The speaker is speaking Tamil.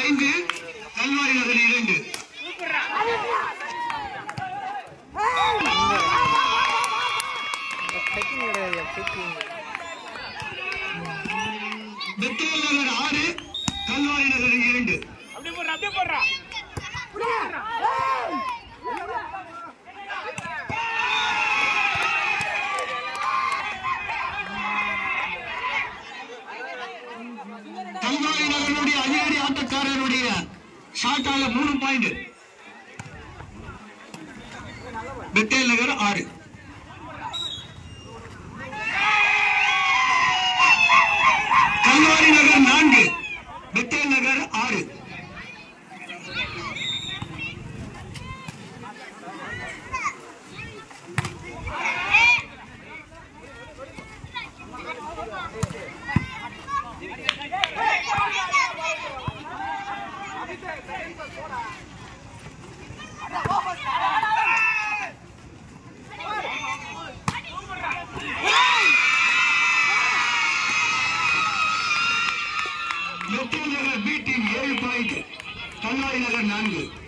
ஐந்து கல்வாரி நகர் இரண்டு செக்கிங் கிடையாது செக்கிங் பெத்தேல் நகர் ஆறு கல்வாரி நகர் இரண்டு அப்படியே போடுறா அப்படியே போடுறா கல்வாரி நகருடைய அதிகாரி ஆட்டக்காரருடைய ஷாட்டால மூணு பாயிண்ட் பெத்தேல் நகர் ஆறு கல்வாரி நகர் நான்கு பெத்தேல் நகர் ஆறு பெத்தேல் நகர் பி டீம் ஏழு பாயிண்ட் கல்வாரி நகர் நான்கு